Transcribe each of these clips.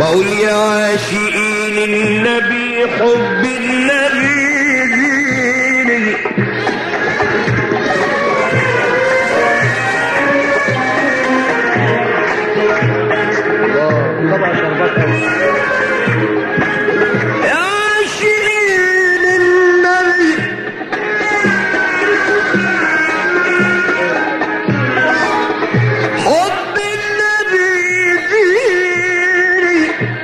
واقول يا عاشقين النبي حب النبي ديني طبعا شربات يا عاشقين النبي حب النبي ديني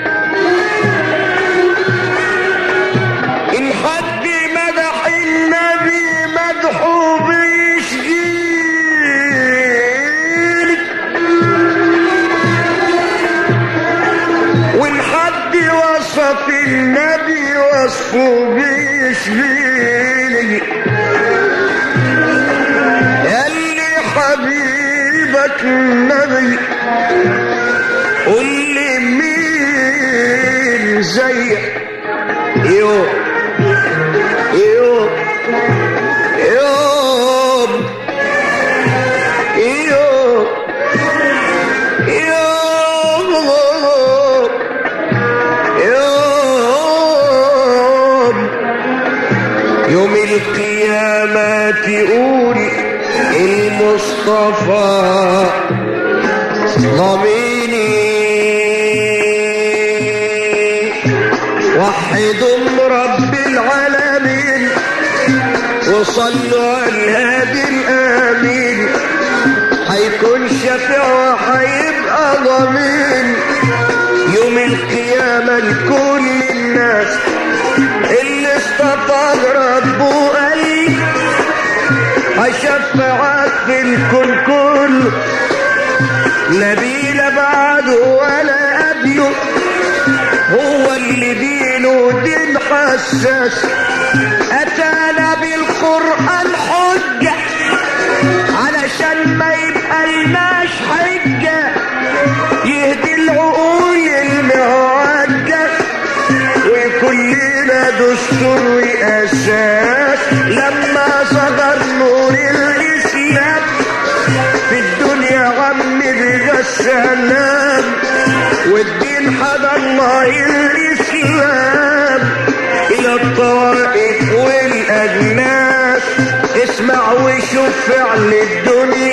إن حد مدح النبي مدحه بيشجيني وإن حد وصف النبي وصفه بيشفيني ياللي حبيبك النبي قول لي مين زيك يوم يوم يوم يوم يوم يوم يوم القيامة تقول المصطفى ضميني وحدوا رب العالمين وصلوا على الهادي الآمين هيكون شفيع وهيبقى ضمين يوم القيامة لكل الناس اللي اصطفى ربه قال هشفعك في الكون كله نبي لا بعده ولا قبله هو اللي دينه دين حساس اتانا بالقران حجه علشان ما يبقى لناش حجه يهدي العقول المعجه ويكون لنا دستور واساس لما صدر نور الاسلام في الدنيا غم بقى السلام والدين حضى الله الاسلام الى الطوائف والاجناس اسمع وشوف فعل الدنيا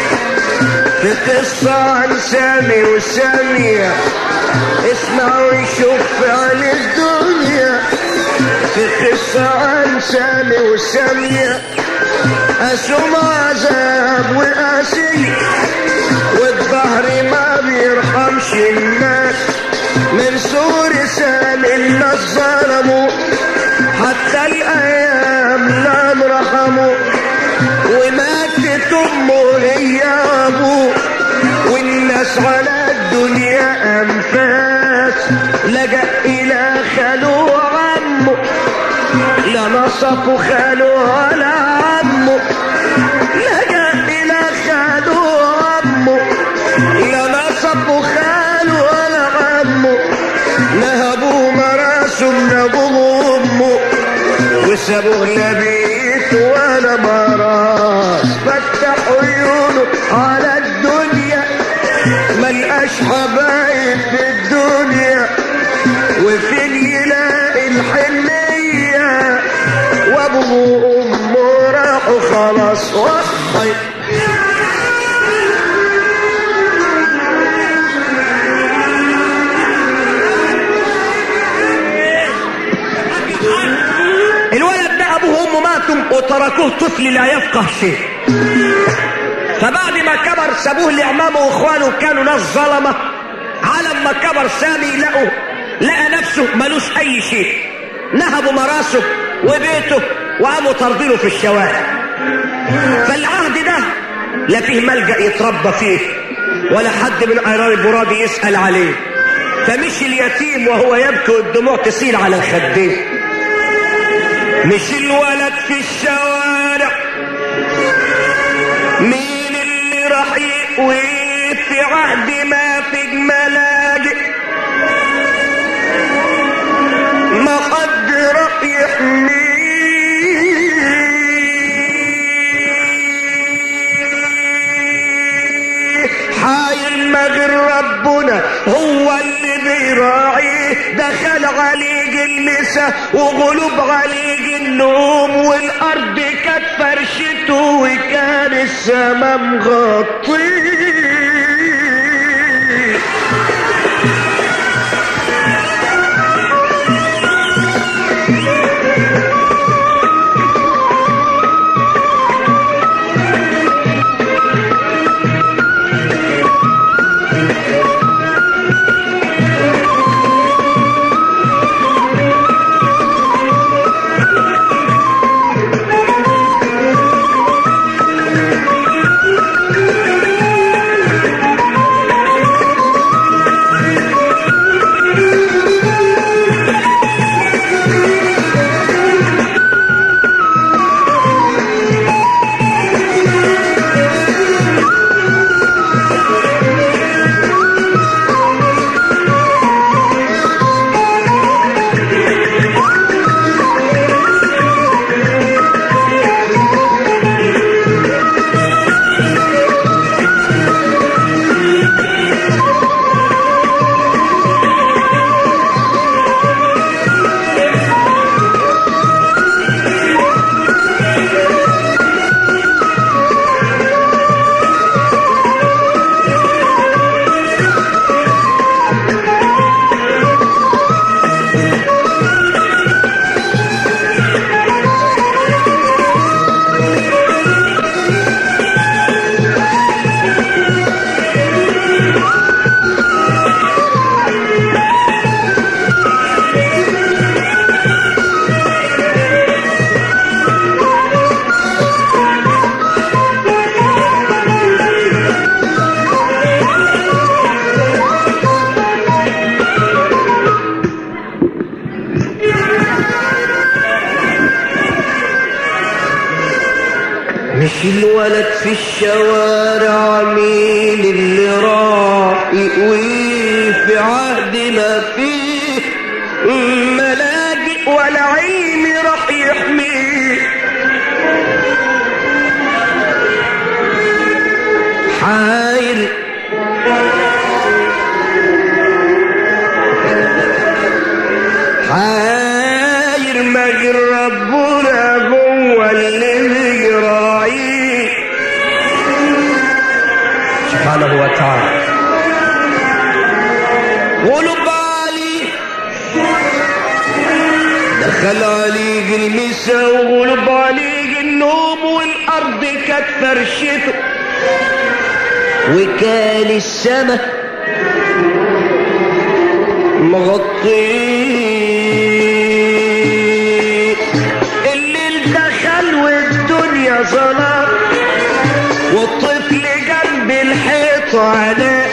في قصة عن سامي وسامية اسمع وشوف فعل الدنيا في قصة عن سامي وسامية أسوم عذاب وقاسي والظهر ما بيرحمش الناس من سور سامي الناس ظلموا حتى الأيام لا رحموا وماتت أمه هي أبوه والناس على الدنيا أنفاس لجأ إلى خاله وعمه لا نصفوا خاله ولا عمه لجأ إلى خاله وعمه لا نصفوا خاله ولا عمه نهبوا مراسه من أبوه وأمه وسابوه لا بيت ولا مراس فتح عيونه على الدنيا ملقاش حبايب في الدنيا وفين يلاقي الحنية وابوه وامه راحوا خلاص وحي الولد ده ابوه وامه ماتوا وتركوه طفل لا يفقه شيء فبعد ما كبر سابوه لعمامه واخوانه كانوا ناس ظلمه على ما كبر سامي لقوا لقى نفسه ملوش اي شيء نهبوا مراسه وبيته وقاموا طردينه في الشوارع فالعهد ده لا فيه ملجأ يتربى فيه ولا حد من قرار البرادي يسأل عليه فمشي اليتيم وهو يبكي والدموع تسيل على الخدين مش الولد في الشوارع مين اللي راح يقوي في عهد ما في ملاجئ ما حد راح يحميه حايل ما غير ربنا هو اللي بيراعي لسه وغلوب عليه النوم والارض كانت فرشته وكان السما مغطيه مش الولد في الشوارع مين اللي راح يقويه في عهد ما فيه ملاجئ ولا علم راح يحميه حايل حاير ما غير ربنا هو اللي بيراعيه سبحانه وتعالى قولوا بالي دخل عليك المسا وغلب عليك النوم والارض كانت فرشته وكان السماء مغطيه الليل دخل والدنيا ظلام والطفل جنب الحيط عليه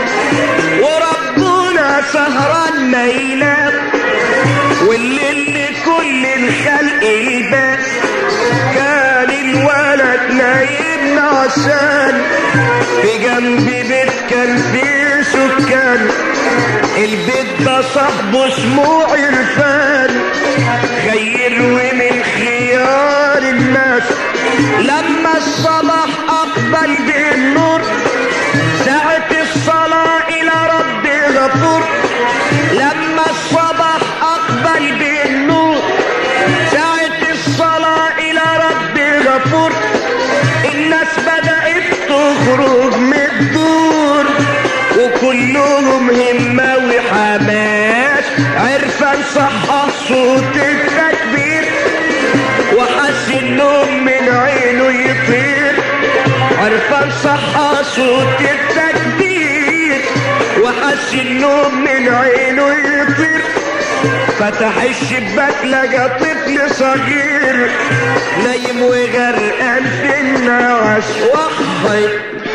وربنا سهران ما ينام والليل لكل الخلق يبان كان الولد نايم نعسان في جنب بيت كان فيه سكان البيت ده صاحبه اسمه عرفان خير ومن خيار الناس لما الصباح اقبل بالنور ساعة الصلاة الى رب غفور لما الصباح اقبل بالنور ساعة الصلاة الى رب غفور الناس بدأت تخرج من الدور وكلهم همة وحماس عرفان صح صوت التكبير وحس النوم من عينه يطير عرفان صح صوت التكبير وحس النوم من عينه يطير فتح الشباك لقى طفل صغير نايم وغرقان في النعاس وحي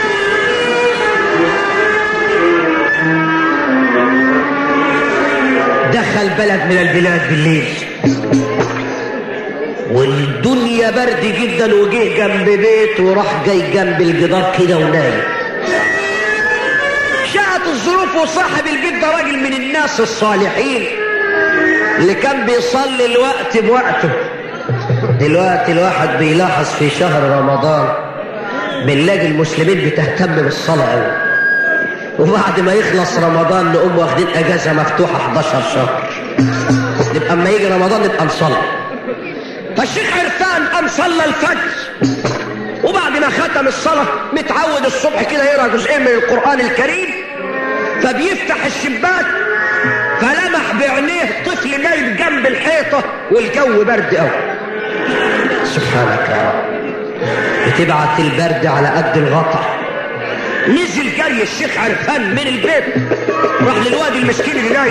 دخل بلد من البلاد بالليل والدنيا برد جدا وجه جنب بيت وراح جاي جنب الجدار كده ونايم شاءت الظروف وصاحب البيت ده راجل من الناس الصالحين اللي كان بيصلي الوقت بوقته دلوقتي الواحد بيلاحظ في شهر رمضان بنلاقي المسلمين بتهتم بالصلاة قوي وبعد ما يخلص رمضان نقوم واخدين اجازة مفتوحة 11 شهر نبقى اما يجي رمضان نبقى نصلي فالشيخ عرفان قام صلى الفجر وبعد ما ختم الصلاة متعود الصبح كده يقرا جزئين من القرآن الكريم فبيفتح الشباك فلمح بعينيه طفل نايم جنب الحيطة والجو برد قوي سبحانك يا رب بتبعت البرد على قد الغطا نزل جري الشيخ عرفان من البيت راح للوادي المسكين اللي نايم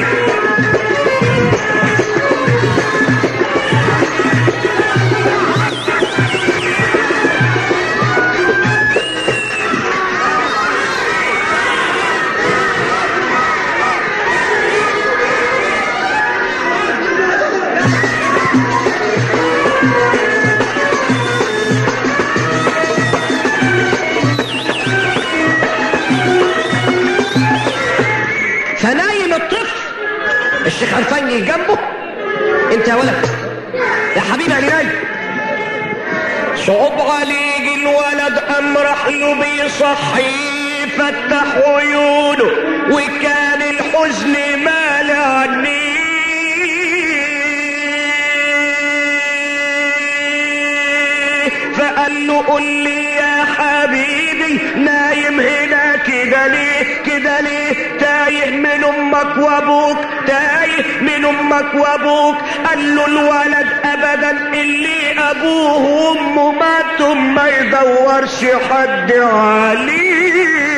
فنايم الطفل الشيخ عرفان جه جنبه انت يا ولد يا حبيبي يا نايم صعب عليك الولد قام راح له بيصحي فتح عيونه وكان الحزن مالع عينيه فقال له قل لي يا حبيبي نايم هنا كده ليه كده ليه تايه من امك وابوك تايه من امك وابوك قال له الولد ابدا اللي ابوه وامه ماتوا ما يدورش حد عليه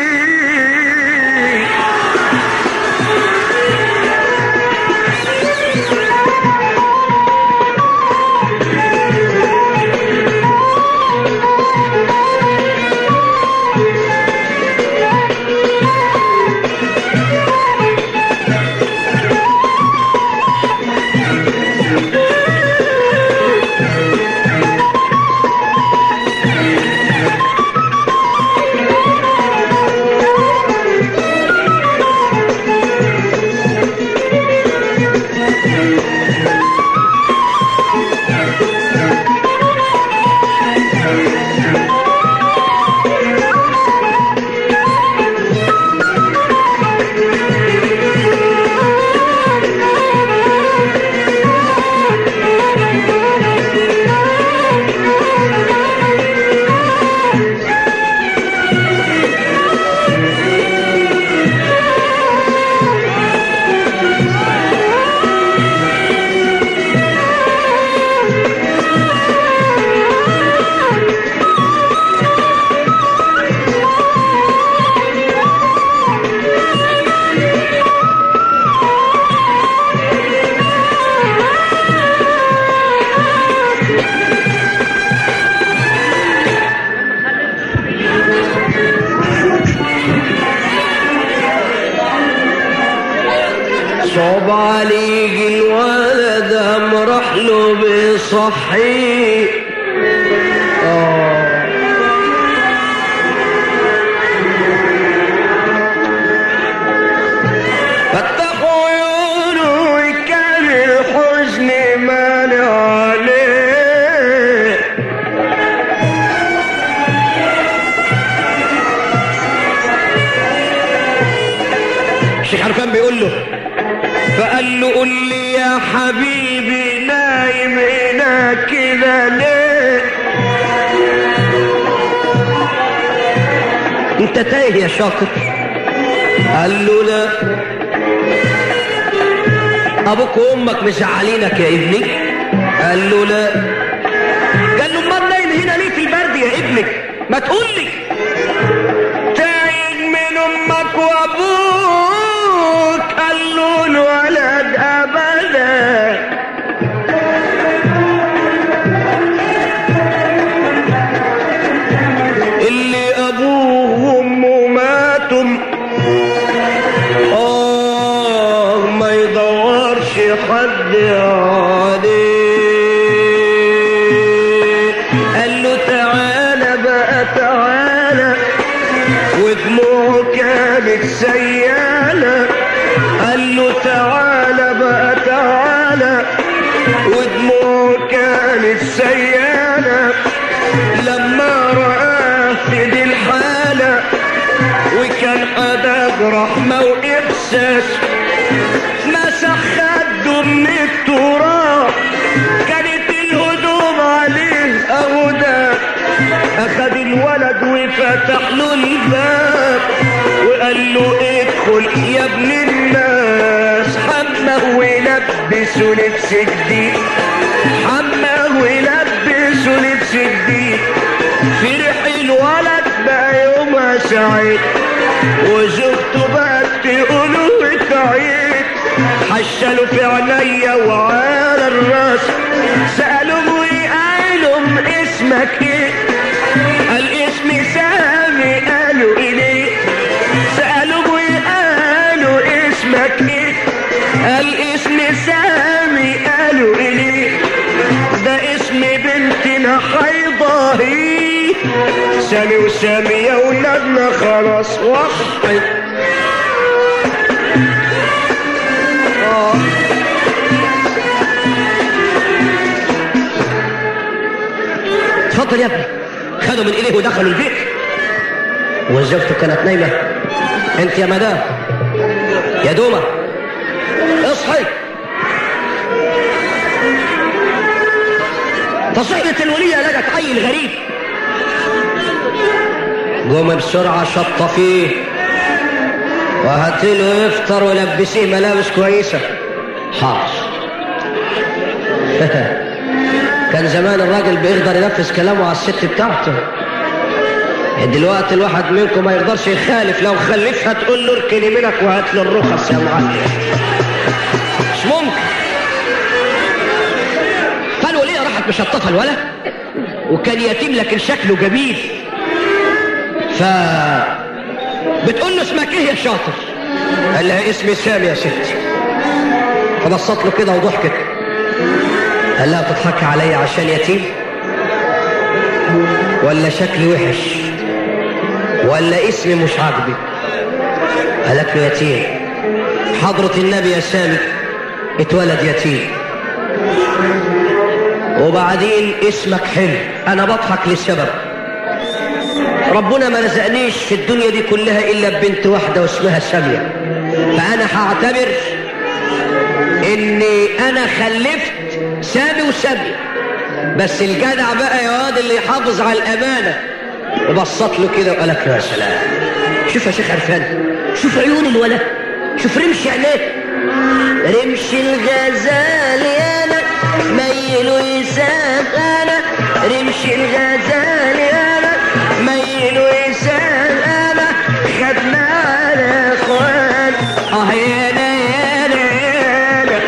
صعب عليك الولد قام راح له بيصحي آه. فتح عيونه وكان الحزن مالع عليه الشيخ عرفان بيقول له فقال له قل لي يا حبيبي نايم هنا كده ليه انت تايه يا شاطر قال له لا ابوك وامك مزعلينك يا ابني قال له لا قال له امال نايم هنا ليه في البرد يا ابني ما تقول لي تايه من امك وابوك قال له الولد ابدا اللي ابوه وامه ماتوا اه ما يدورش حد عليه قال له تعالى بقى تعالى ودموعه كانت سيالة قال له تعالى بقى تعالى ودموعه كانت سيالة لما رآه في دي الحالة وكان أداب رحمة وإحساس مسح خده من التراب الولد وفتح له الباب وقال له ادخل يا ابن الناس حمه ولبسه لبس جديد حمه ولبسه لبس جديد فرح الولد بقى يومها سعيد وزوجته بقت تقوله وتعيد حشلوا في عينيا وعلى الراس سألوا وقالوا اسمك ايه قال اسمي سامي قالوا اليه سألوا وقالوا اسمك ايه قال اسمي سامي قالوا اليه ده اسم بنتنا حيضة هي سامي وسامي يا ولادنا خلاص وحي آه. اتفضل يا ابني خدوا من ايديه ودخلوا البيت وزوجته كانت نايمه انت يا مدام يا دومه اصحي فصحبت الولية لقت عيل غريب قوم بسرعة شط فيه وهاتله يفطر ولبسيه ملابس كويسة حاضر كان زمان الراجل بيقدر ينفذ كلامه على الست بتاعته دلوقتي الواحد منكم ما يقدرش يخالف لو خلفها تقول له اركني منك وهات له الرخص يا معلم مش ممكن فالولية راحت مشطفة الولد وكان يتيم لكن شكله جميل ف بتقول له اسمك ايه يا شاطر قال لها اسمي سامي يا ستي فبصت له كده وضحكت قال لها تضحكي عليا عشان يتيم ولا شكلي وحش ولا اسمي مش عاجبك قالت له يتيم حضرة النبي يا سامي اتولد يتيم وبعدين اسمك حلو انا بضحك لسبب ربنا ما رزقنيش في الدنيا دي كلها الا ببنت واحده واسمها ساميه فانا هعتبر اني انا خلفت سامي وساميه بس الجدع بقى يا واد اللي يحافظ على الامانه وبصت له كده وقالت له يا سلام شوف يا شيخ عرفان شوف عيون الولد شوف رمش عينيه رمش الغزال يانا ميل ويساق انا رمش الغزال يانا ميل ويساق انا خدنا على اخوان اه يانا يانا يانا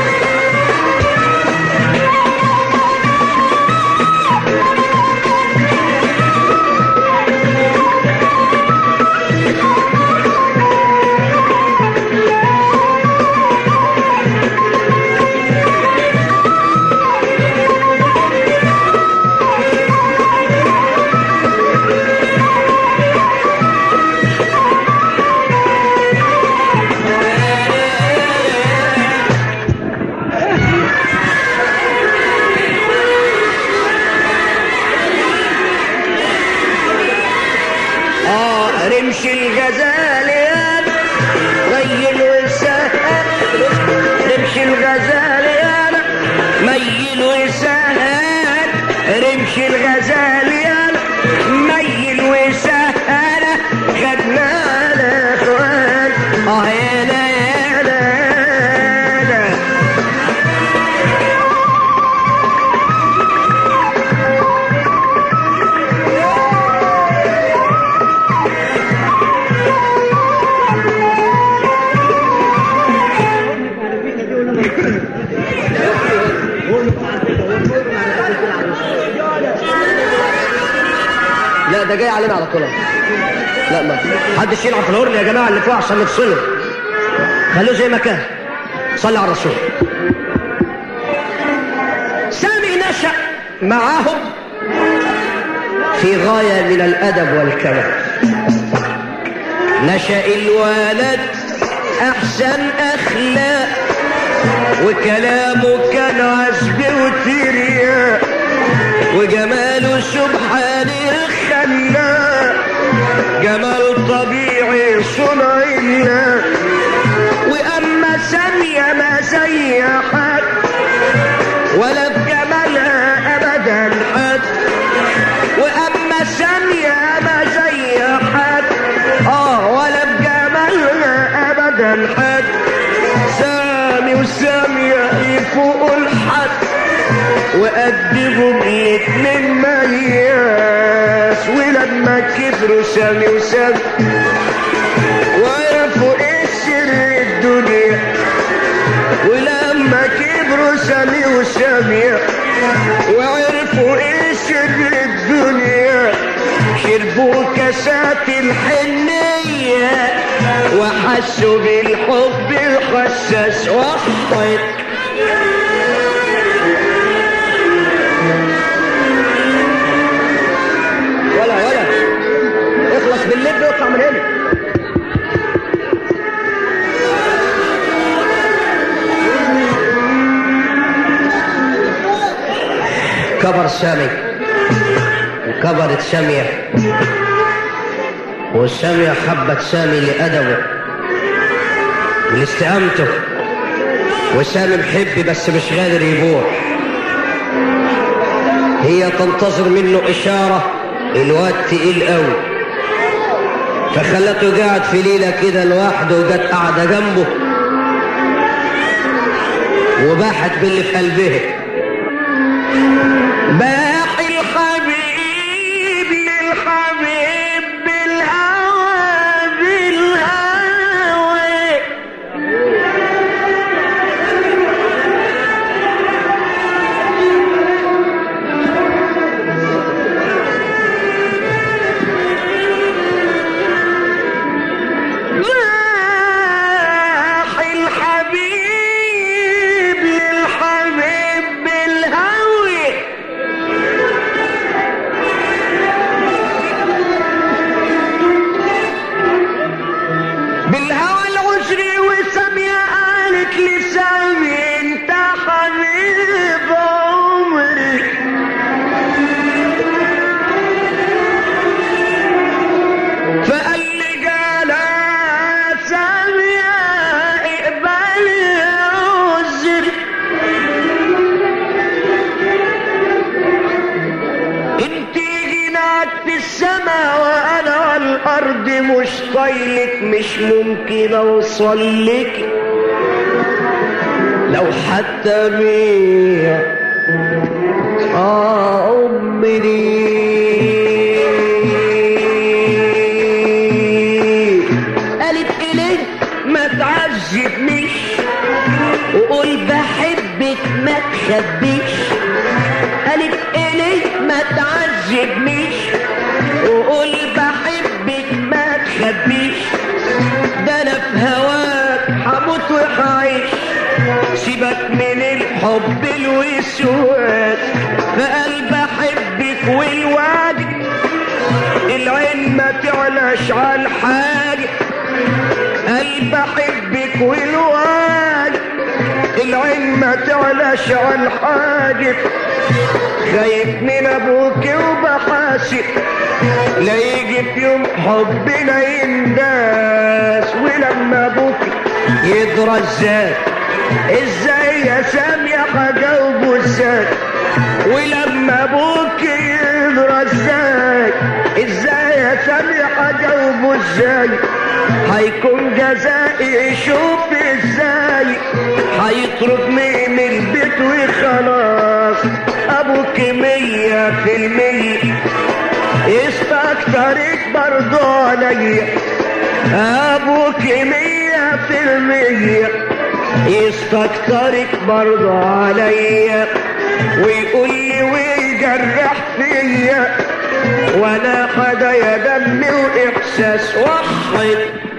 اه رمش الغزال يانا غيل وسهل رمش الغزال يانا ميل وسهل رمش الغزال يانا ميل وسهل خدنا الاخوان اه يانا يانا يانا لا ده جاي علينا على طول لا ما حدش يلعب في الهرن يا جماعه اللي فوق عشان نفصله خلوه زي ما كان صلي على الرسول سامي نشأ معهم في غاية من الأدب والكمال نشأ الولد أحسن أخلاق وكلامه كان عذب وترياق وجماله سبحان الخلاق جمال طبيعي صنع الله واما سامية ما زي حد ولا بجمالها ابدا حد واما سامية ما يفوقوا الحد وقدموا الاتنين مياس ولما كبروا سامي وسامي وعرفوا ايه سر الدنيا ولما كبروا سامي وسامي وعرفوا ايه سر الدنيا شربوا كاسات الحنية وحسوا بالحب الخساس وحط ولا ولا اخلص باللب واطلع من هنا كبر سامي وكبرت سامية والسامية حبت سامي لأدبه ولاستقامته وسامي محب بس مش قادر يبوح هي تنتظر منه إشارة الواد تقيل قوي فخلته قاعد في ليلة كده لوحده وجت قاعدة جنبه وباحت باللي في قلبها باقي الحبيب للحبيب بالهوى بالهوى باقي الحبيب للحبيب بالهوى بالهوى العشري وسامية قالت لسامي انت حبيب عمري فقال لي قال يا سامية اقبلي عذري انت جناك في السماء وانا على الارض مش طايلك مش ممكن اوصل لك لو حتى بيع آه عمري قالت إليه ما تعذبنيش وقول بحبك ما تخبيش قالت إليه ما تعذبنيش وقول بحبك ما تخبيش ده انا في هواك هموت وهعيش سيبك من الحب الوسواس فقلب احبك والوعد العين ما تعلاش على الحاجة قلب احبك والوعد العين ما تعلاش على الحاجة خايف من ابوك وبحاسب لا يجي في يوم حبنا ينداس ولما ابوك يدرى ازاي ازاي يا سامية هجاوبه ازاي ولما ابوك يدرى ازاي ازاي يا سامية هجاوبه ازاي هيكون جزائي شوف ازاي هيطردني من البيت وخلاص ابوك مية في المية استكترك برضو عليا ابوك مية في المية يستكترك برضو عليا ويقول لي ويجرح فيا وانا خدايا دمي واحساس وحد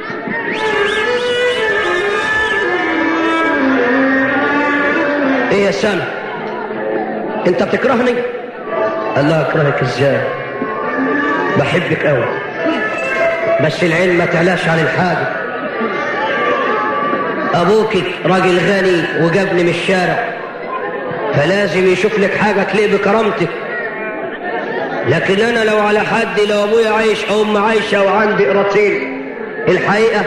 ايه يا سامي انت بتكرهني الله اكرهك ازاي بحبك قوي بس العين ما تعلاش عن الحاجة ابوك راجل غني وجابني من الشارع فلازم يشوف لك حاجة تليق بكرامتك لكن انا لو على حد لو ابويا عايش او ام عايشة وعندي قراطين الحقيقة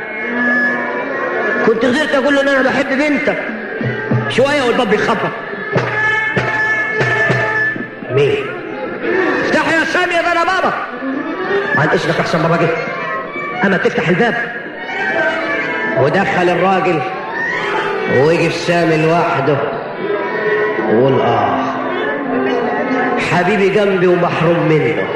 كنت قدرت اقول له ان انا بحب بنتك شوية والباب بيخبط مين افتح يا سامي ده انا بابا عن اذنك احسن من الراجل اما تفتح الباب ودخل الراجل ووقف سامي لوحده وقول اه حبيبي جنبي ومحروم منه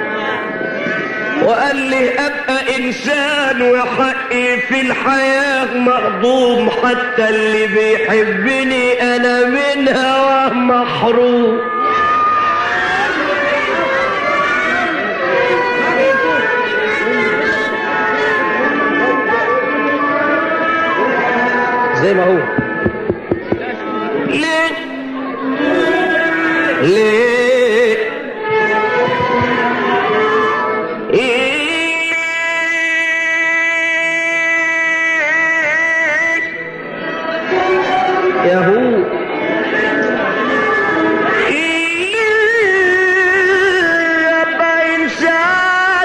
وقال لي ابقى انسان وحقي في الحياة مهضوم حتى اللي بيحبني انا من هواه محروم زي ما هو ليه ليه إيه يا هو يبقى إنسان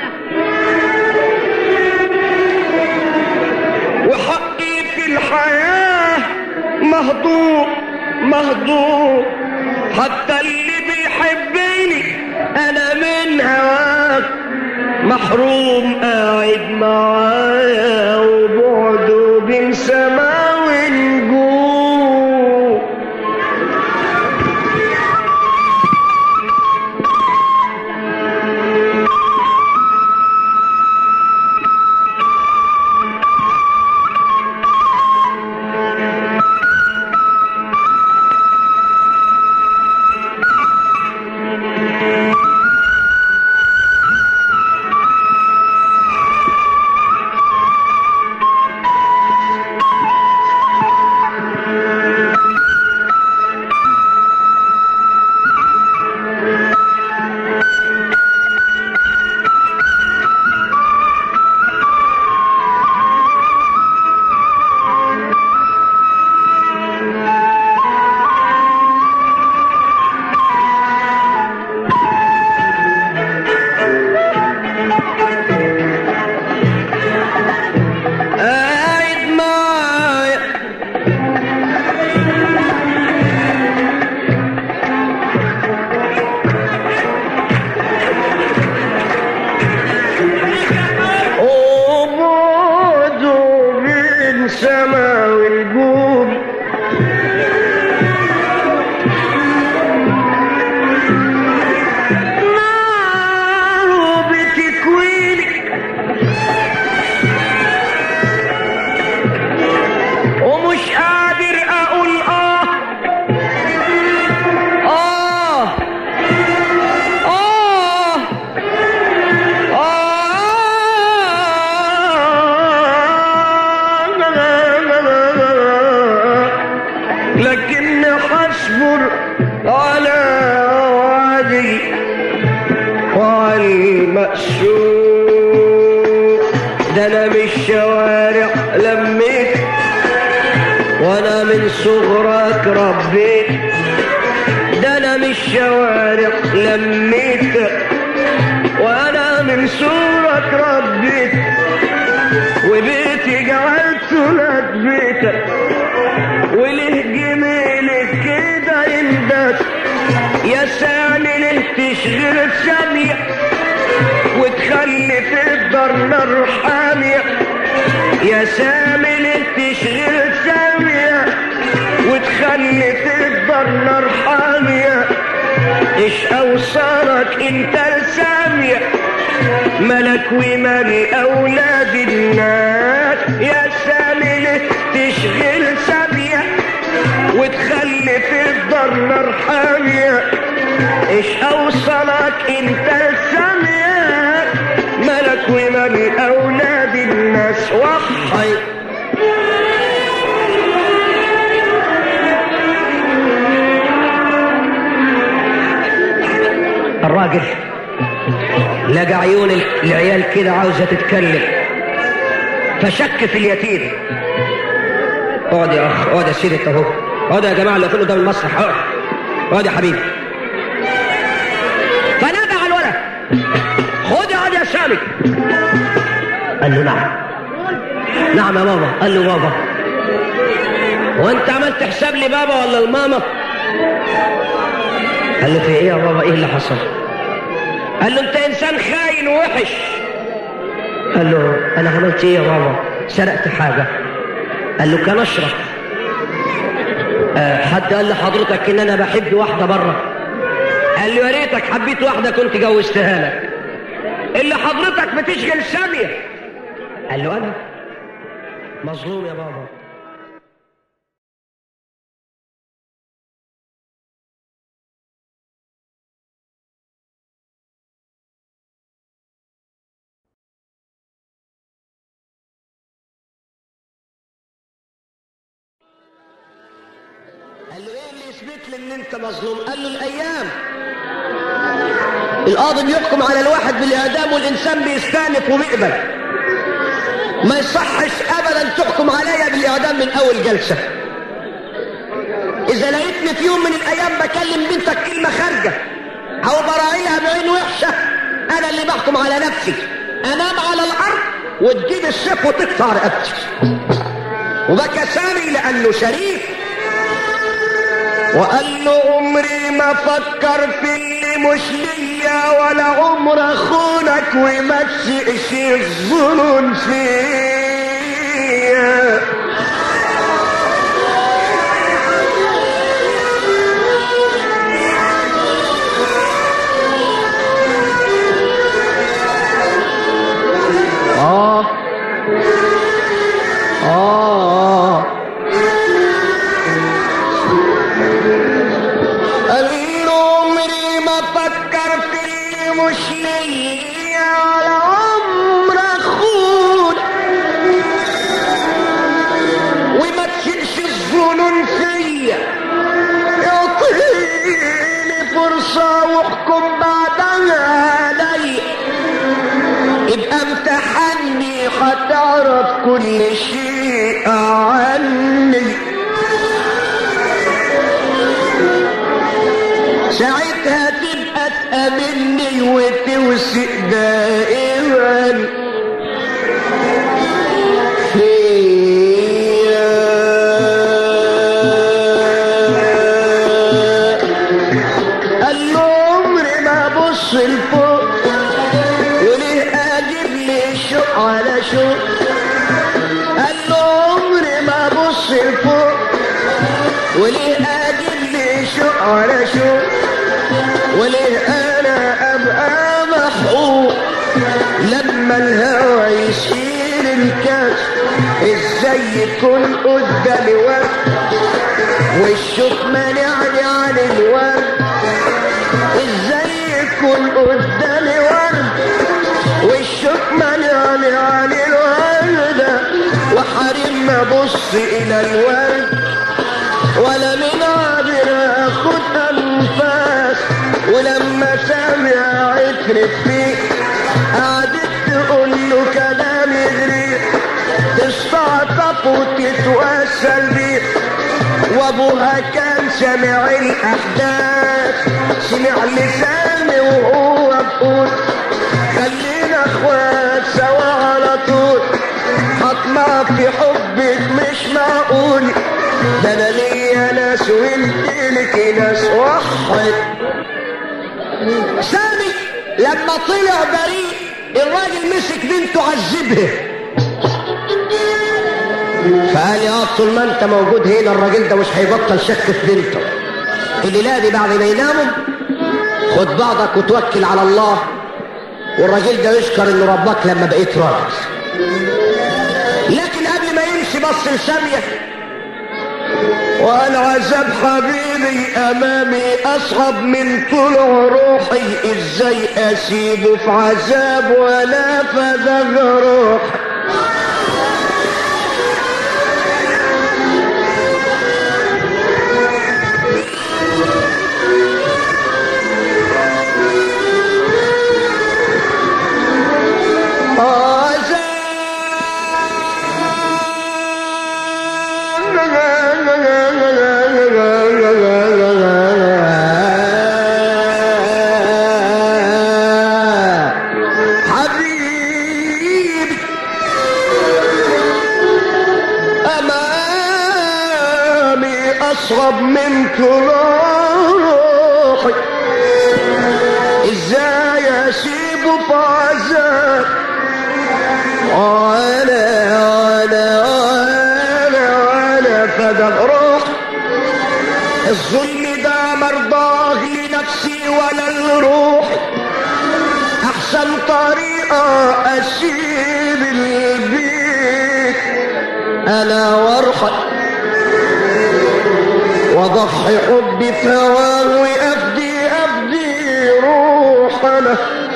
وحقي في الحياة مهضوم مهضوم حتى اللي بيحبني أنا من هواك محروم قاعد معايا وبعده بين سما ونجوم قاعد معايا وبعده بين سما والجوم ناره بتكويني ومش قادر اقول اه اه اه آه لكن حصبر على وعدي وعلى المأسور ده انا من الشوارع لميت وانا من صغرك ربيت ده انا من الشوارع لميت وانا من صغرك ربيت وبيتي جعلته لك بيتك وليه جميلك كده يندس يا سامي ليه تشغل ثانية وتخلي في الدار نار حامية يا سامي ليه تشغل ثانية وتخلي في الدار نار حامية ايش اوصلك انت لسامية ملك ومال اولاد الناس يا سامي ليه تشغل سامية وتخلي في الدار نار حامية ايش اوصلك انت لسامية ملك ومال اولاد الناس وحي الراجل لقى عيون العيال كده عاوزة تتكلم فشك في اليتيم اقعد يا اخ اقعد يا سيدي انت اهو اقعد يا جماعه اللي قدام المسرح اقعد اقعد يا حبيبي فنادى على الولد خد اقعد يا سامي قال له نعم نعم يا بابا قال له بابا وانت عملت حساب لي بابا ولا الماما قال له في ايه يا بابا ايه اللي حصل قال له انت انسان خاين ووحش قال له انا عملت ايه يا بابا سرقت حاجه قال له كان اشرف آه، حد قال لحضرتك ان انا بحب واحده بره قال له يا ريتك حبيت واحده كنت جوزتها لك اللي حضرتك بتشغل ساميه قال له انا مظلوم يا بابا قال له ايه اللي يثبت لي ان انت مظلوم قال له الايام القاضي بيحكم على الواحد بالاعدام والانسان بيستانف وبيقبل ما يصحش ابدا تحكم عليا بالاعدام من اول جلسه اذا لقيتني في يوم من الايام بكلم بنتك كلمه خارجه او براعيها بعين وحشه انا اللي بحكم على نفسي انام على الارض وتجيب السيف وتقطع رقبتي وبكى سامي لانه شريف وقال له عمري ما فكر في اللي مش ليا ولا عمر اخونك وما تسقش الظنون فيا آه آه قال له عمري ما فكر في اللي مش ليا ولا عمر اخون وما تشقش الظنون فيا اعطيني فرصة واحكم بعدها علي يبقى امتحني هتعرف كل شيء عني ساعتها تبقى تأمني وتوثق دائما فيا قال له عمري ما ابص لفوق وليه اجيب لي شوق على شوق قال له عمري ما ابص لفوق وليه اجيب لي شوق على شوق وليه انا ابقى محقوق لما الهوى يشيل الكاس ازاي يكون قدامي وقت والشوق مانعني عن الورد ازاي يكون قدامي ورد والشوق مانعني عن الورد وحريم ما ابص الى الورد ولا من عابر اخد انفاس ولما سامع عترت فيه قعدت تقول له كلام يغري تستعطف وتتوسل بيه وابوها كان سمع الاحداث سمع لساني وهو بقول خلينا اخوات سوا على طول هطمع في حبك مش معقول ده انا ليا ناس وانت لك ناس وحد سامي لما طلع بريء الراجل مسك بنته عذبها فقال يا طول ما انت موجود هنا الراجل ده مش هيبطل شك في بنته الليله دي بعد ما يناموا خد بعضك وتوكل على الله والراجل ده يشكر انه ربك لما بقيت راجل لكن قبل ما يمشي بص لساميه والعذاب حبيبي امامي اصعب من طلوع روحي ازاي اسيبه في عذاب ولا فدغ روحي حبيبي أمامي أصعب من طلوعي إزاي أسيبه في عذاب أنا أنا أنا أنا فدى روح الظلم ده مرضاه لنفسي ولا الروح احسن طريقة اسيب البيت انا وارحل واضحي حبي في هواه وافدي افدي روحنا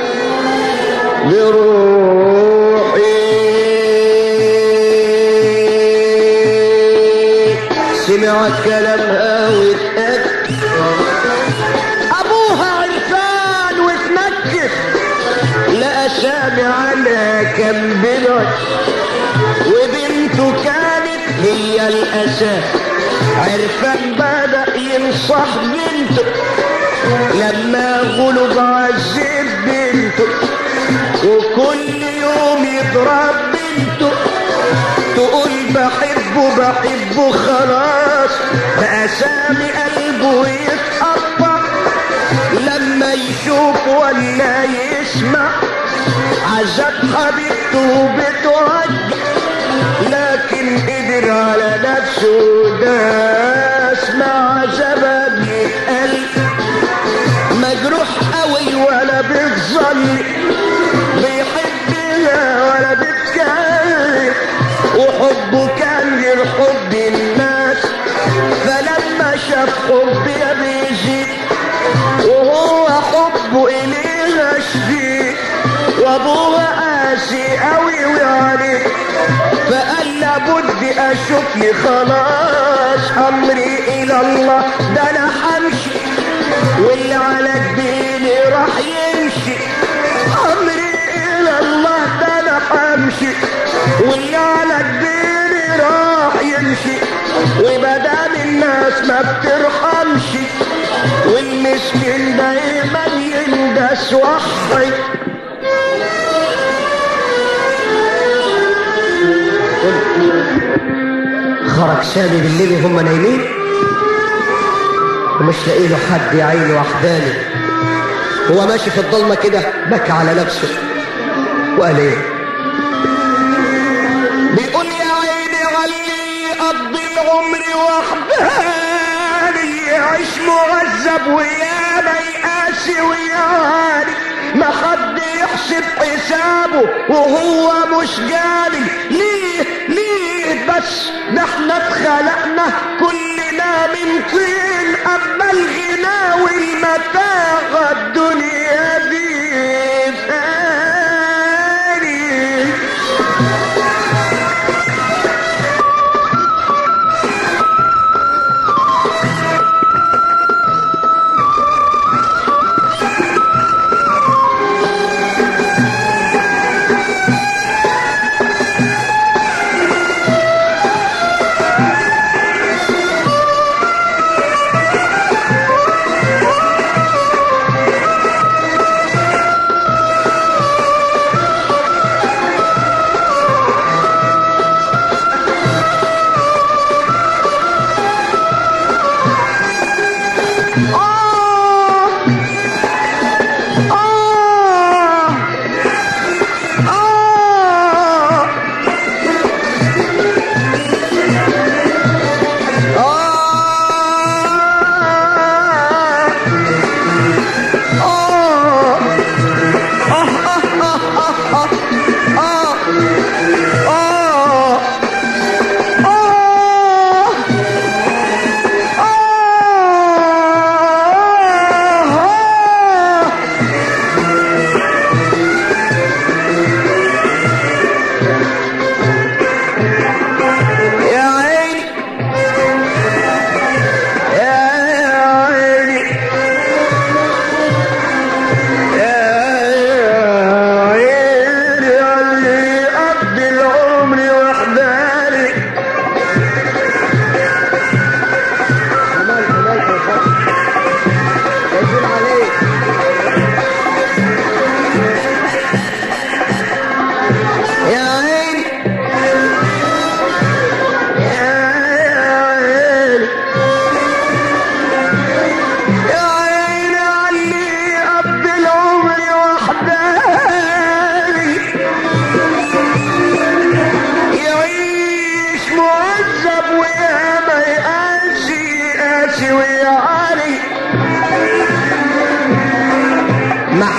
بروحي سمعت كلامها واتأكد ابوها عرفان واتنكف لقى سامع على كم بلد وبنته كانت هي الاساس عرفان بدا ينصح بنته لما غلب عذب بنته وكل يوم يضرب بنته تقول بحبه بحبه خلاص بقى سامي قلبه يتقطع لما يشوف ولا يسمع عذاب حبيبته بتودي لكن قدر على نفسه داس مع عذابها بيتقل مجروح قوي ولا بتظل بيحبها ولا بتكلم وحبه كان غير حب الناس فلما شاف حبها بيزيد وهو حبه إليها شديد وابوها قاسي قوي ويعني فقال لابد اشوف لي خلاص امري الى الله ده انا همشي واللي على جبيني راح يمشي امري الى الله ده انا همشي واللي على جبيني راح يمشي ومدام الناس ما بترحمش والمسكين دايما يندس وحي خرج سامي بالليل وهم نايمين ومش لاقي له حد يا عيني وحداني هو ماشي في الضلمه كده بكى على نفسه وقال ايه بيقول يا عيني غلي يقضي العمر وحداني يعيش مغذب ويا ما يقاسي ويعاني ما حد يحسب حسابه وهو مش جاني ليه ليه بس ده احنا اتخلقنا كلنا من طين اما الغنى والمتاع الدنيا دي فاني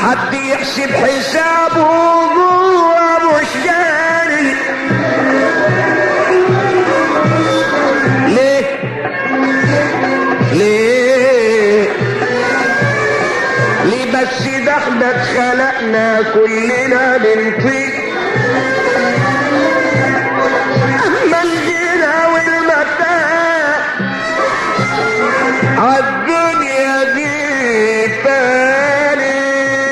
حد يحسب حسابه جوه مش جاري ليه ليه ليه بس ده احنا اتخلقنا كلنا من طين اما الغنى والمتاع عالدنيا دي فاني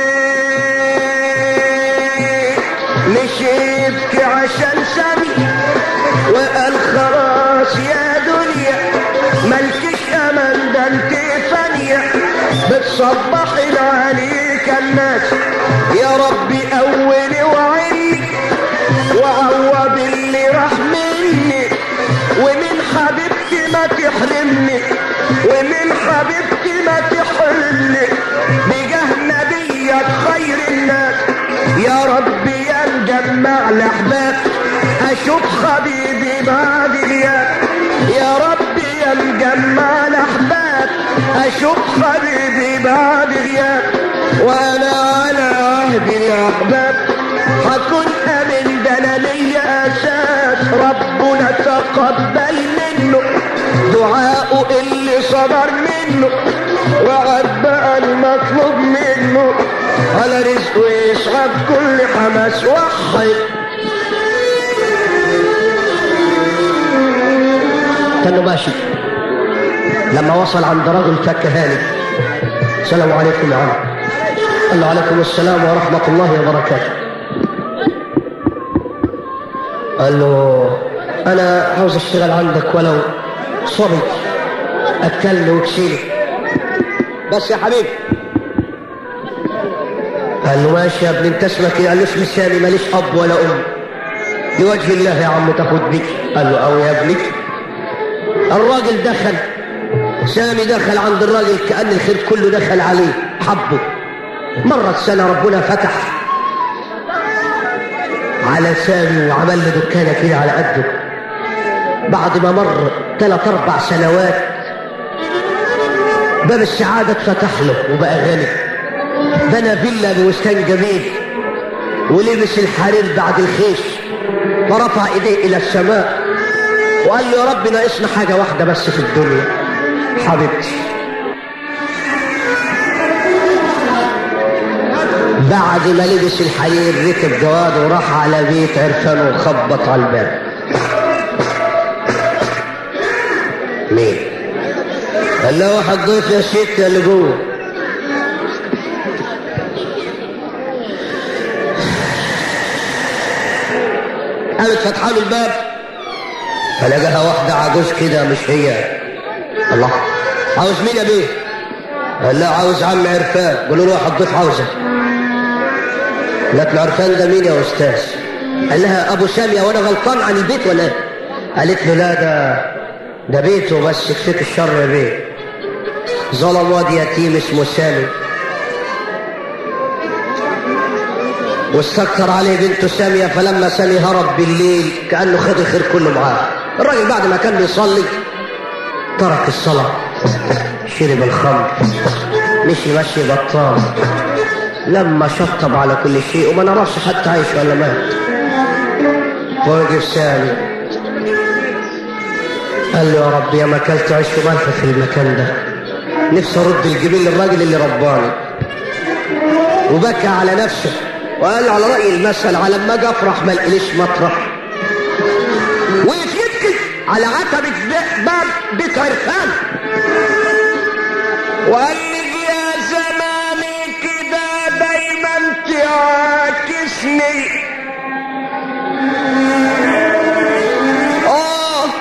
مش يبكي عشان سبي وقال خلاص يا دنيا ملكش امان ده انت فانية بتصبحي عليك الناس يا ربي قولي وعيني وعوض اللي راح مني ومن حبيبتي ما تحرمني ومن حبيبتي ما تحرمني بجاه نبيك خير الناس يا ربي يا مجمع الاحباب اشوف حبيبي بعد غياب يا ربي يا مجمع الاحباب اشوف حبيبي بعد غياب وانا على عهد الاحباب هكون امن ده انا ليا اساس ربنا تقبل منه دعاءه اللي صدر منه وعد بقى المطلوب منه على رزقه يسعد كل حماس وحي كانه ماشي لما وصل عند رجل فكهاني السلام عليكم يا عم قال له عليكم السلام ورحمة الله وبركاته قال له أنا عاوز أشتغل عندك ولو صبي أكلني وكسيني بس يا حبيبي قال له ماشي يا ابني انت اسمك ايه؟ قال له اسمي سامي ماليش اب ولا ام لوجه الله يا عم تاخد بك قال له او يا ابني الراجل دخل سامي دخل عند الراجل كأن الخير كله دخل عليه حبه مرت سنة ربنا فتح على سامي وعمل له دكانة كده على قده بعد ما مر ثلاث أربع سنوات باب السعادة اتفتح له وبقى غني بنى فيلا بوستان جميل ولبس الحرير بعد الخيش ورفع ايديه الى السماء وقال له يا رب ناقصنا حاجه واحده بس في الدنيا حبيبتي بعد ما لبس الحرير ركب جواد وراح على بيت عرفان وخبط على الباب مين قال له واحد ضيف يا ست اللي جوه قامت فتحة له الباب فلقاها واحدة عجوز كده مش هي الله عاوز مين يا بيه؟ قال لا عاوز عم عرفان قالوا له واحد ضيف عاوزه قالت له عرفان ده مين يا استاذ؟ قال لها ابو سامية وانا غلطان عن البيت ولا ايه؟ قالت له لا ده ده بيته بس يكفيك الشر يا بيه ظلم واد يتيم اسمه سامي واستكتر عليه بنته سامية فلما سامي هرب بالليل كأنه خد الخير كله معاه الراجل بعد ما كان بيصلي ترك الصلاة شرب الخمر مشي مشي بطال لما شطب على كل شيء وما نعرفش حتى عايش ولا مات وقف سامي قال له يا رب يا ما اكلت عيش وملح في المكان ده نفسي ارد الجميل للراجل اللي رباني وبكى على نفسه وقال على رأي المثل على ما اجي افرح ما القليش مطرح وقف يبكي على عتبة باب بيت عرفان وقال لي يا زماني كده دايما تعاكسني اه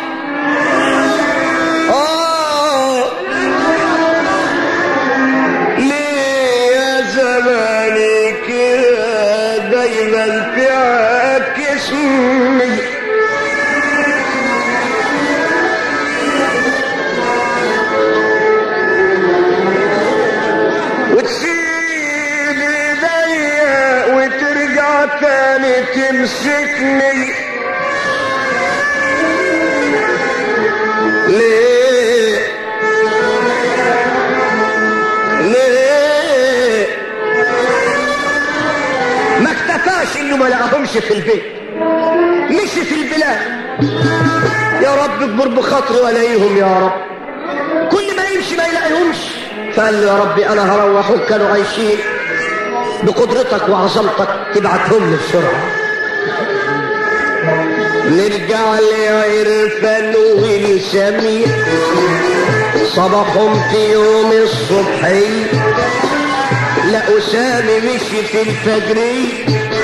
اه ليه يا زماني كده دايما تعاكسني لهمش في البيت مشي في البلاد يا رب اكبر بخاطري والاقيهم يا رب كل ما يمشي ما يلاقيهمش فقال له يا ربي انا هروح وكانوا عايشين بقدرتك وعظمتك تبعتهم لي بسرعه نرجع لعرفان والسميع صباحهم في يوم الصبحي لقوا سامي مشي في الفجري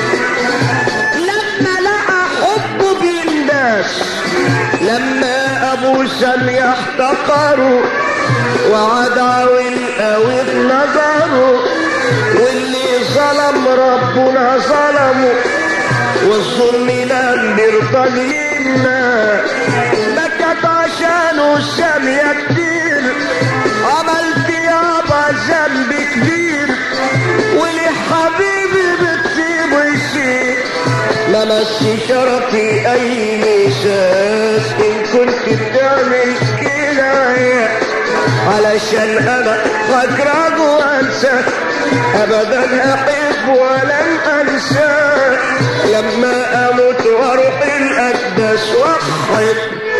لما لقى حبه بينداس لما ابو سامي احتقروا وعدعوا القوي بنظره واللي ظلم ربنا ظلمه والظلم لم يرضى لنا بكت عشانه السامية كتير عملت يابا ذنب كبير ولي حبيبي بتسيبه يشيل ما مس شرطي اي مساس ان كنت بتعمل كده علشان انا فاكرك وانساك ابدا احب ولن انساك لما اموت واروح الاقدس واحد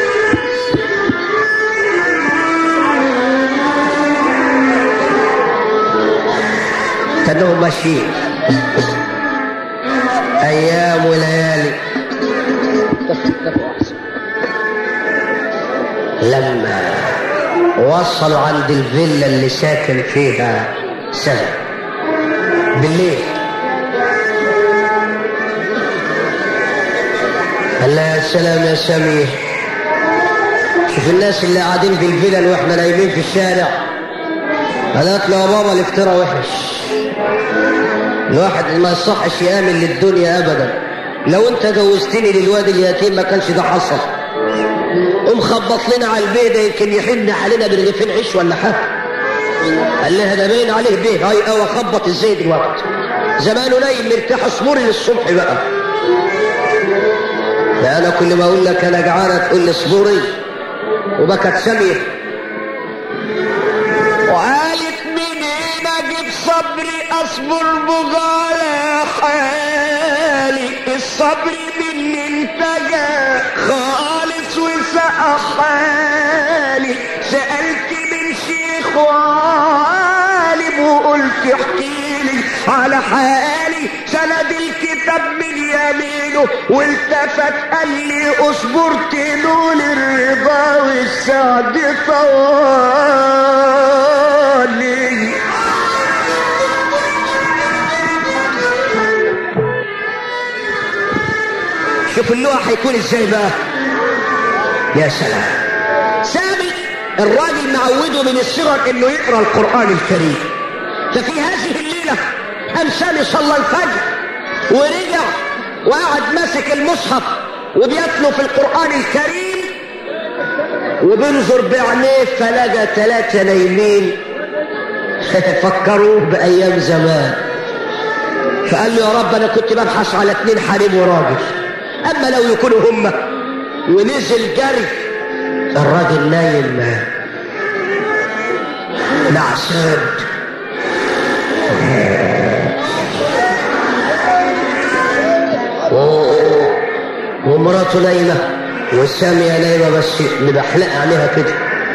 كانوا ماشيين ايام وليالي لما وصلوا عند الفيلا اللي ساكن فيها سنة بالليل قال لها يا سلام يا سمير شوف الناس اللي قاعدين في الفيلا واحنا نايمين في الشارع قالت له يا بابا الافتراء وحش الواحد ما يصحش يامن للدنيا ابدا لو انت جوزتني للواد اليتيم ما كانش ده حصل قوم خبط لنا على البيت ده يمكن يحن علينا برغيفين عيش ولا حاجه قال لها ده باين عليه بيه هاي اوى خبط ازاي دلوقتي زمانه نايم مرتاح اصبري للصبح بقى ده انا كل ما اقول لك انا جعانه تقول لي اصبري وبكت سميه وقالت منين اجيب صبري اصبر بغالى حالي الصبر مني انتجى خالص وسقى حالي سألت من شيخ وعالم وقلت احكي لي على حالي سند الكتاب من يمينه والتفت قال لي اصبر تنول الرضا والسعد طوالي شوف اللوح هيكون ازاي بقى يا سلام سامي الراجل معوده من الصغر انه يقرا القران الكريم ففي هذه الليله قام سامي صلى الفجر ورجع وقعد ماسك المصحف وبيتلو في القران الكريم وبينظر بعينيه فلقى ثلاثة نايمين فكروه بأيام زمان فقال له يا رب أنا كنت ببحث على اتنين حريم وراجل أما لو يكونوا هما ونزل جري الراجل نايم نعسان ومراته نايمة والسامية نايمة بس مبحلق عليها كده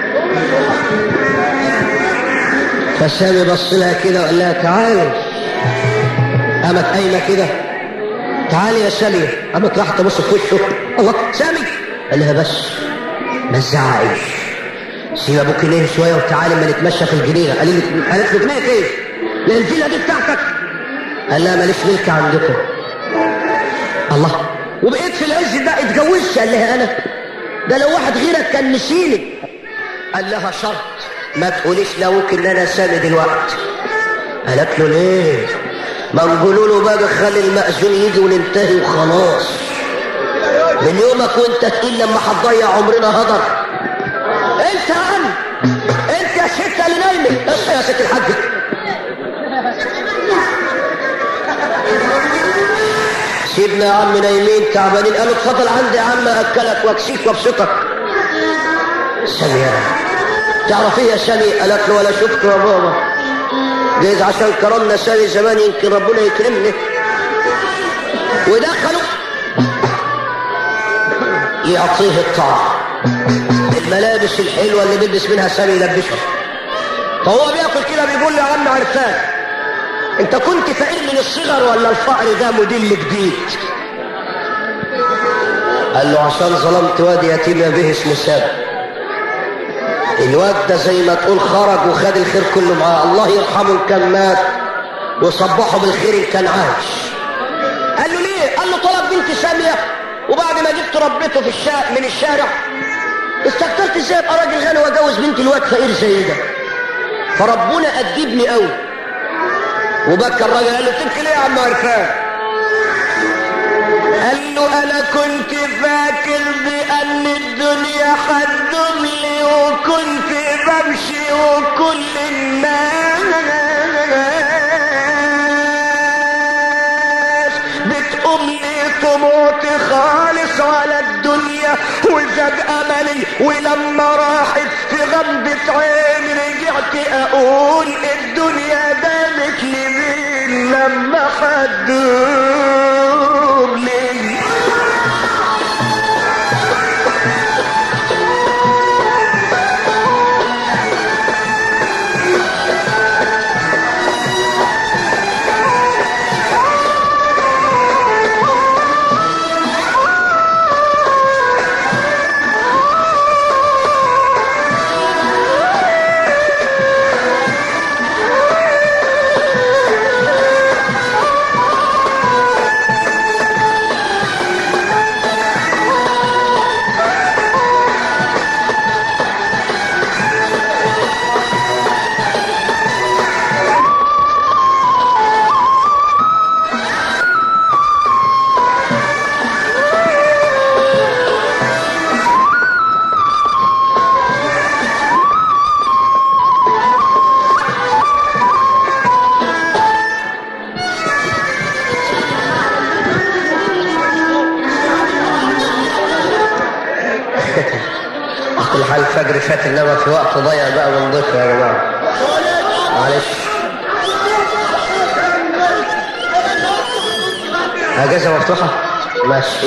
فسامي بص لها كده وقال لها تعالي قامت قايمة كده تعالي يا سامية قامت راحت تبص في وشه الله سامي قال لها بس ما تزعقيش سيب ابوك ليه شويه وتعالي ما نتمشى في الجنينه قال لي قالت له جنينه ايه؟ لا الفيلا دي بتاعتك قال لها ماليش ملك عندكم الله وبقيت في العز ده اتجوزت قال لها انا ده لو واحد غيرك كان نسيني قال لها شرط ما تقوليش لابوك ان انا سامي دلوقتي قالت له ليه ما نقولوا له بقى خلي المأذون يجي وننتهي وخلاص من يومك وانت تقول لما هتضيع عمرنا هدر انت يا عم انت يا ست اللي نايمه اصحى يا ست الحاج سيبنا يا عم نايمين تعبانين قالوا اتفضل عندي يا عم اكلك واكسيك وابسطك سامية تعرف ايه يا سامي قالت له ولا شفته يا بابا جايز عشان كرمنا سامي زمان يمكن ربنا يكرمني ودخلوا يعطيه الطعام الملابس الحلوة اللي بيلبس منها سامي يلبسها فهو بياكل كده بيقول لي يا عم عرفان انت كنت فقير من الصغر ولا الفقر ده موديل جديد قال له عشان ظلمت واد يتيم به اسمه سامي الواد ده زي ما تقول خرج وخد الخير كله معاه الله يرحمه إن كان مات وصبحه بالخير إن كان عايش قال له ليه قال له طلب بنت سامية وبعد ما جبت ربيته في الشارع من الشارع استكترت ازاي ابقى راجل غني واجوز بنت الواد فقير زي ده فربنا ادبني قوي وبكى الراجل قال له تبكي ليه يا عم عرفان قال له انا كنت فاكر بان الدنيا هتدوم لي وكنت بمشي وكل الناس بتقوم لي طموحي خالص على الدنيا وزاد املي ولما راحت في غمضة عيني رجعت اقول الدنيا دامت لي مين لما حدوم لي كل حال الفجر فات انما في وقت ضيع بقى بنضيفه يا جماعه معلش اجازه مفتوحه ماشي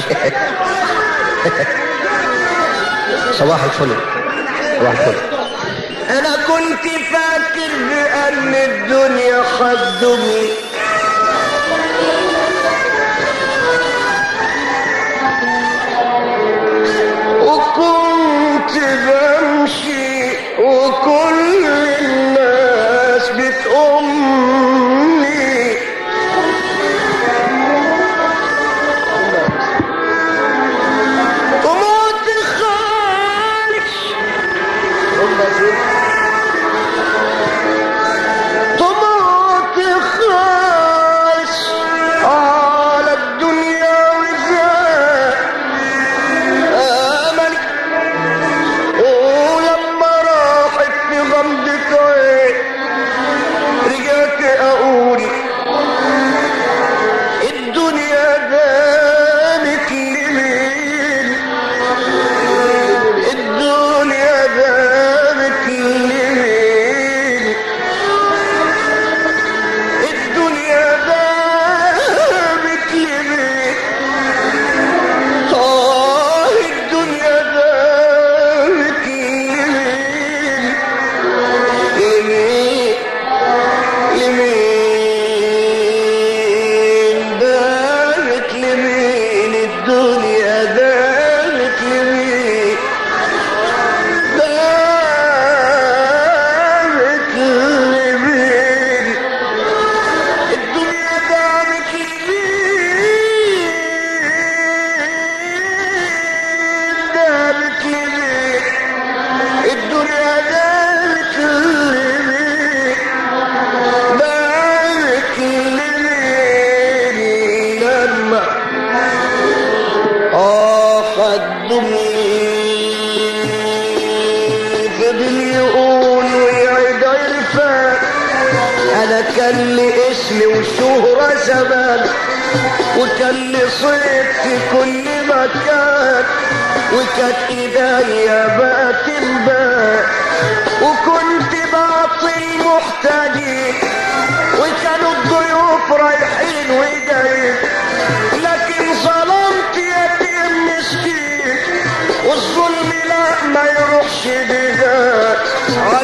صباح الفل صباح الفل انا كنت فاكر بان الدنيا خدمي وكنت بمشي وكل الناس بتأمني وموت خالص طمعت خالص على الدنيا وزاد املي ولما راحت في غمضة عين رجعت اقول الدنيا دامت لمين الدنيا دامت لمين الدنيا دامت لمين آه الدنيا دامت لمين لمين لمين دامت لمين الدنيا دامت لمين دامت لمين الدنيا دامت لمين دامت لمين الدنيا دامت لمين دامت لمين لما آه الدنيا فضل يقول ويعد عرفان انا كان لي اسم وشهرة زمان وكان لي صيت في كل مكان وكانت ايديا بقى تنبان وكنت بعطي المحتاجين وكانوا الضيوف رايحين وجايين لكن ظلمت يتيم مسكين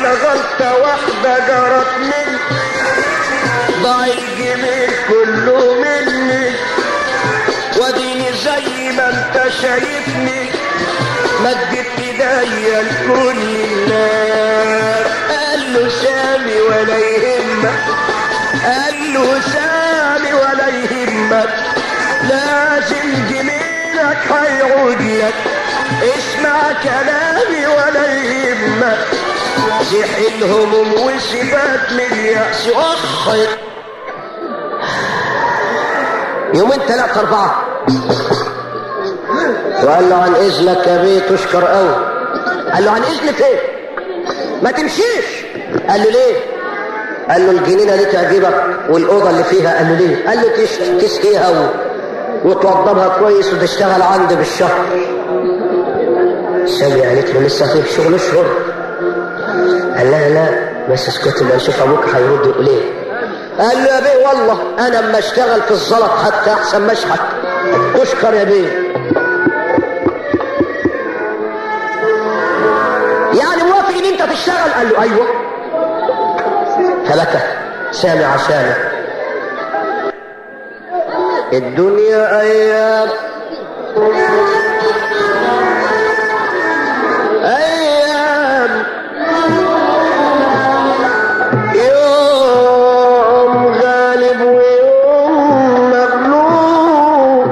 غلطة واحدة جرت مني ضاع الجميل كله مني واديني زي ما انت شايفني مدت ايديا لكل الناس قال له سامي ولا يهمك قال له سامي ولا يهمك لازم جميلك هيعود لك اسمع كلامي ولا يهمك زح الهموم وسبات من اليأس وخر يومين ثلاثة أربعة وقال له عن إذنك يا بيه تشكر قوي قال له عن إذنك إيه ما تمشيش قال له ليه قال له الجنينة دي تعجبك والأوضة اللي فيها قال له ليه قال له تس- تسقيها و... وتوضبها كويس وتشتغل عندي بالشهر سامي قالت له لسه فيه شغل اشهر قال لها لا بس اسكتي ما نشوف ابوك هيرد يقول ايه قال له يا بيه والله انا اما اشتغل في الزلط حتى احسن مشحت اشكر يا بيه يعني موافق ان انت تشتغل قال له ايوه فبكى سامع عشانه الدنيا ايام ايام يوم غالب ويوم مغلوب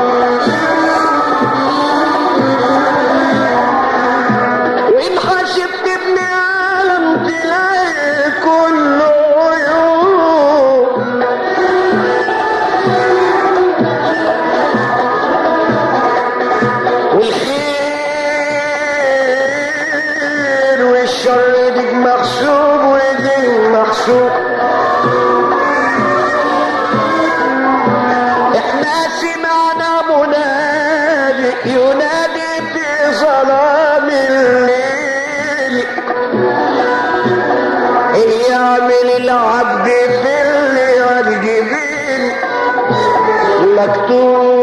وإن حسبت ابن عالم تلاقي كله عيوب والخير والشر ديك مغصوب وديك مغصوب احنا سمعنا منادي ينادي في ظلام الليل إن يعمل العبد في اللي الجبين مكتوب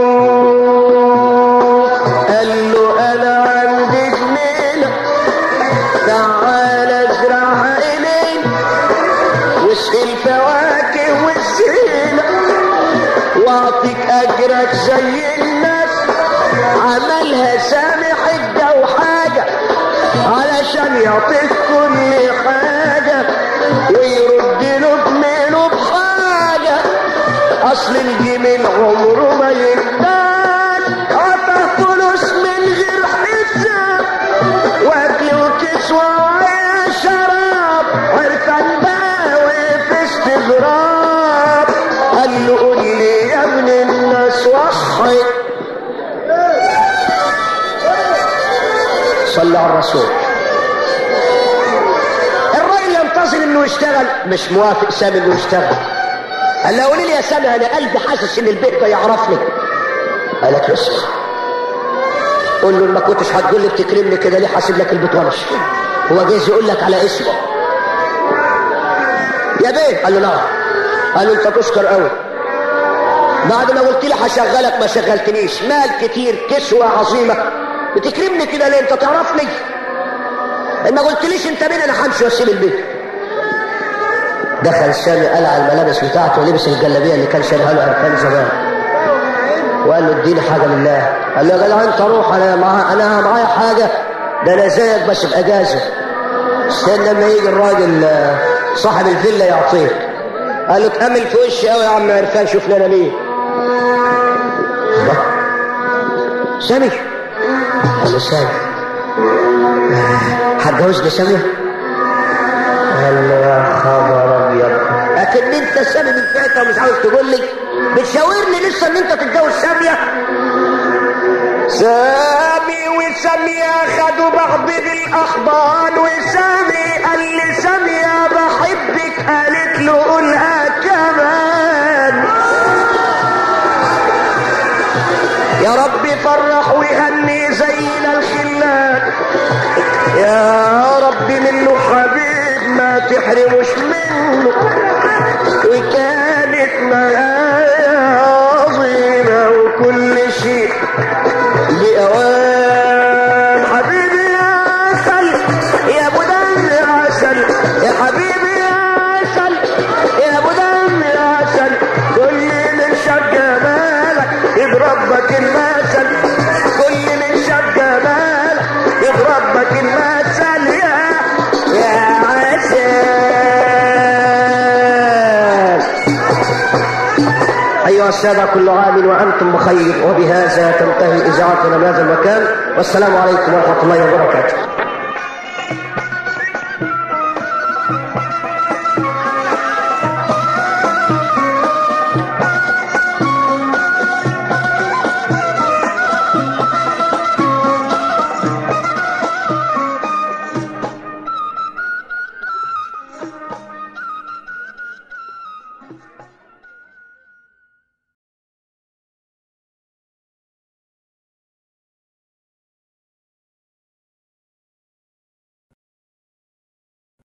قال له انا عندي جنينه تعال ازرعها الين واسقي الفواكه والزينه واعطيك اجرك زي الناس عملها سامي حجه وحاجه علشان يعطيك كل حاجه ويرد له جميله بحاجه اصل الجميل عمره ما يكتاج عطى فلوس من غير حساب واكل وكسوة ويا شراب عرفان باوي في استغراب قال له قول لي يا ابن الناس وحي صلى على الرسول الراجل ينتظر انه يشتغل مش موافق سامي انه يشتغل قال له قولي لي يا سامي انا قلبي حاسس ان البيت ده يعرفني قالت له اسمع قول له ما كنتش هتقول لي بتكرمني كده ليه حاسب لك البيت ولا شيء هو جايز يقول لك على اسمه يا بيه قال له نعم قال له انت تشكر قوي بعد ما قلت لي هشغلك ما شغلتنيش مال كتير كسوة عظيمة بتكرمني كده ليه انت تعرفني ما قلتليش انت مين انا همشي واسيب البيت دخل سامي قلع الملابس بتاعته ولبس الجلابيه اللي كان شاريها له عرفان زمان وقال له اديني حاجه لله قال له يا جدع انت روح انا مع... انا معايا حاجه ده انا زيك بس باجازه استنى لما يجي الراجل آه، صاحب الفيلا يعطيك قال له اتأمل في وشي قوي يا عم عرفان شوف لنا مين الله. سامي قال له سامي آه، هتجوزني سامي قال له يا خبر ابيض لكن انت سامي من ساعتها ومش عاوز تقول لي بتشاورني لسه ان انت تتجوز ساميه سامي وسامية خدوا بعض بالاحضان وسامي قال لي سامية بحبك قالت له قولها كمان يا رب فرح وهني زينا الخلان يا رب منه حبيب ما تحرمش منه وكانت معايا عظيمة وكل شيء بأوان حبيبي يا عسل يا ابو دم عسل السادة كل عام وأنتم بخير وبهذا تنتهي إذاعتنا من هذا المكان والسلام عليكم ورحمة الله وبركاته